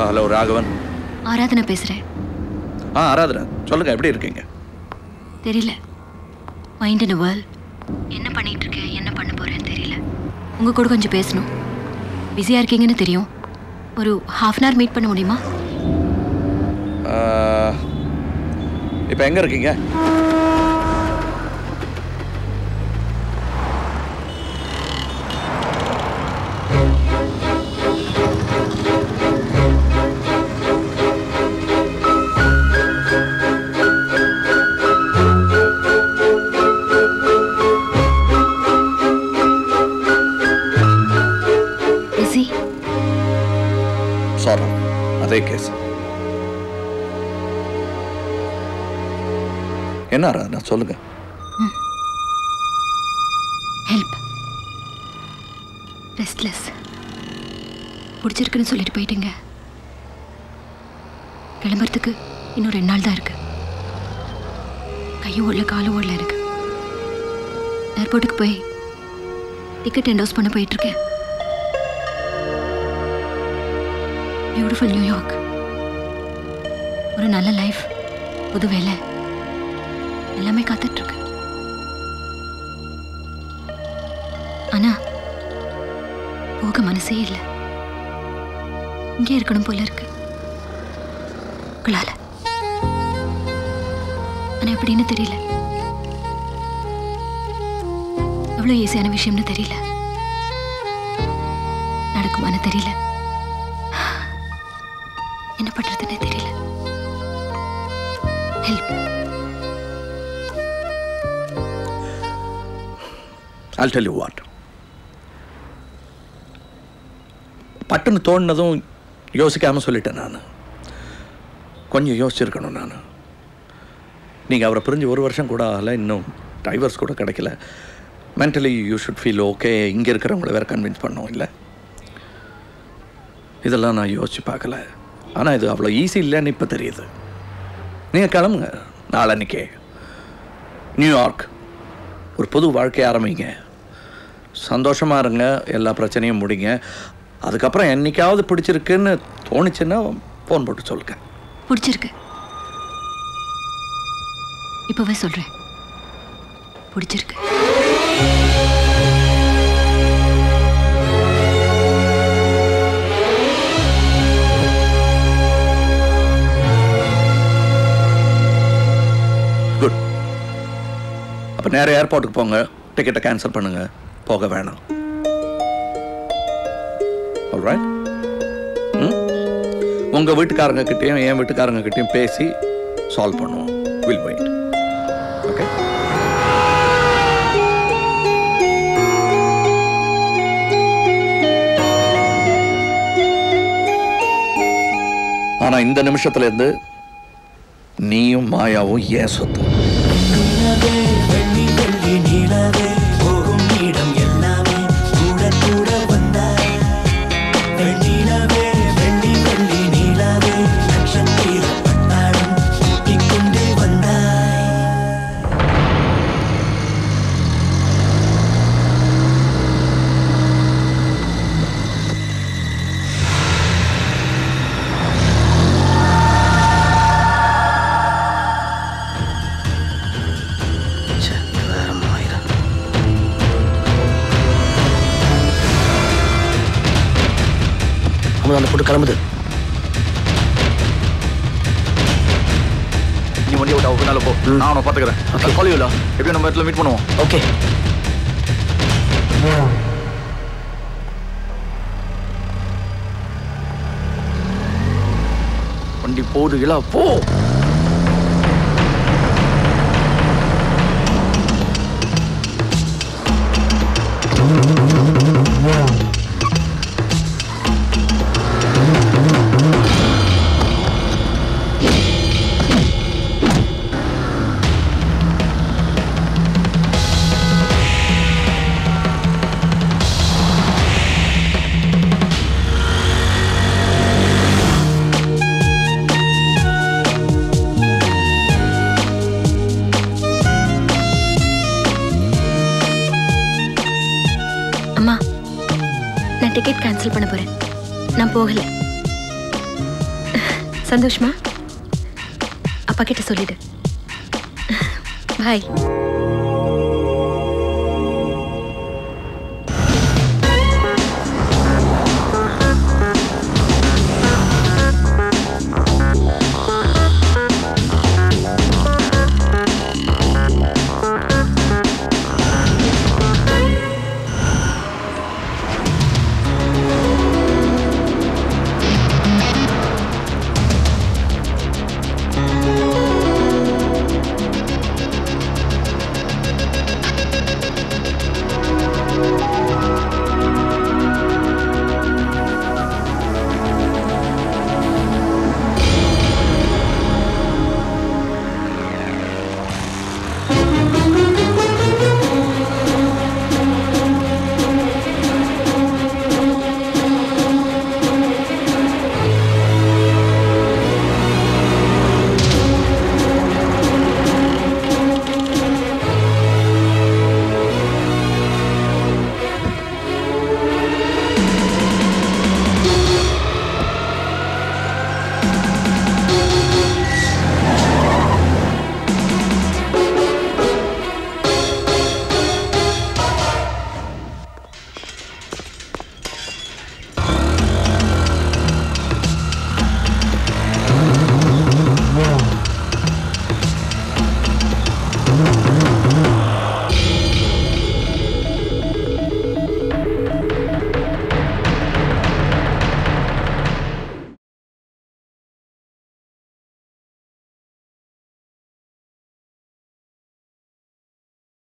Hello Raghavan Aradhana பேசுறேன் ஆ ஆராதனா சொல்லுங்க எப்படி இருக்கீங்க தெரியல மைண்ட் இன் வேர்ல்ட் என்ன பண்ணிட்டு இருக்கேன் என்ன பண்ண போறேன்னு தெரியல உங்க கூட கொஞ்சம் பேசணும் பிஸியா இருக்கீங்கன்னு தெரியும் ஒரு ஹாஃப் அன் ஹவர் மீட் பண்ண முடியுமா இப்போ எங்கே இருக்கீங்க பிஸி சாரி அதே கேஸ் என்ன ஆராதனா சொல்லுங்க ஹெல்ப் ரெஸ்ட்லெஸ் பிடிச்சிருக்குன்னு சொல்லிட்டு போயிட்டீங்க கிளம்புறதுக்கு இன்னும் ரெண்டு நாள் தான் இருக்கு கையும் ஓடல காலும் ஓடல இருக்கு ஏர்போர்ட்டுக்கு போய் டிக்கெட் என்டோஸ் பண்ண போயிட்டு இருக்கேன் பியூட்டிஃபுல் நியூயார்க் ஒரு நல்ல லைஃப் புது வேலை எல்லாமே காத்துட்டு இருக்கு ஆனா போக மனசே இல்லை இங்கே இருக்கணும் போல இருக்கு உங்களால ஆனா எப்படின்னு தெரியல எவ்வளவு ஈஸியான விஷயம்னு தெரியல நடக்குமான்னு தெரியல என்ன பண்றதுன்னு தெரியல help I'll tell you what. பட்டுன்னு தோணுனதும் யோசிக்காம சொல்லிட்டேன் நான் கொஞ்சம் யோசிச்சிருக்கணும் நான் நீங்கள் அவரை புரிஞ்சு ஒரு வருஷம் கூட ஆகல இன்னும் டைவர்ஸ் கூட கிடைக்கல mentally you should feel okay இங்கே இருக்கிறவங்கள வேற கன்வின்ஸ் பண்ணோம் இல்லை இதெல்லாம் நான் யோசிச்சு பார்க்கல ஆனால் இது அவ்வளோ ஈஸி இல்லைன்னு இப்போ தெரியுது நீங்கள் கிளம்புங்க நாளன்னைக்கே நியூயார்க் ஒரு புது வாழ்க்கை ஆரம்பிங்க சந்தோஷமாக இருங்க எல்லா பிரச்சனையும் முடிங்க அதுக்கப்புறம் என்னைக்காவது பிடிச்சிருக்குன்னு தோணுச்சுன்னா ஃபோன் போட்டு சொல்லுங்க பிடிச்சிருக்கு இப்பவே சொல்றேன் பிடிச்சிருக்கு குட் அப்போ நேரா ஏர்போர்ட்டுக்கு போங்க டிக்கெட்டை கேன்சல் பண்ணுங்க போக வேணாம் alright ம் உங்கள் வீட்டுக்காரங்க கிட்டேயும் என் வீட்டுக்காரங்க கிட்டேயும் பேசி சால்வ் பண்ணுவோம் வில் வெயிட் ஓகே ஆனால் இந்த நிமிஷத்துல இருந்து நீயும் மாயாவும் ஏன் சொத்து நிலவே வெள்ளி வெள்ளி நிலவே போகும் இடம் எல்லாமே கூட கூட வந்தாய் வெண்ணிலவே வெள்ளி வெள்ளி நிலவே நட்சத்திர பட்டாளம் கூட்டிக் கொண்டே வந்தாய் வேற மாயிரம் அமுதா அந்த போட்டு கிளம்புது நீ வண்டியை விட்டு அவ பின்னால போ நான் அவனை பார்த்துக்கிறேன் Okay. காலியூலா எப்படியும் நம்ம இடத்துல மீட் பண்ணுவோம் ஓகே வண்டி போகுது இல்ல போ அம்மா நான் டிக்கெட் கேன்சல் பண்ண போறேன் நான் போகல சந்தோஷமா அப்பா கிட்ட சொல்லிடு பாய்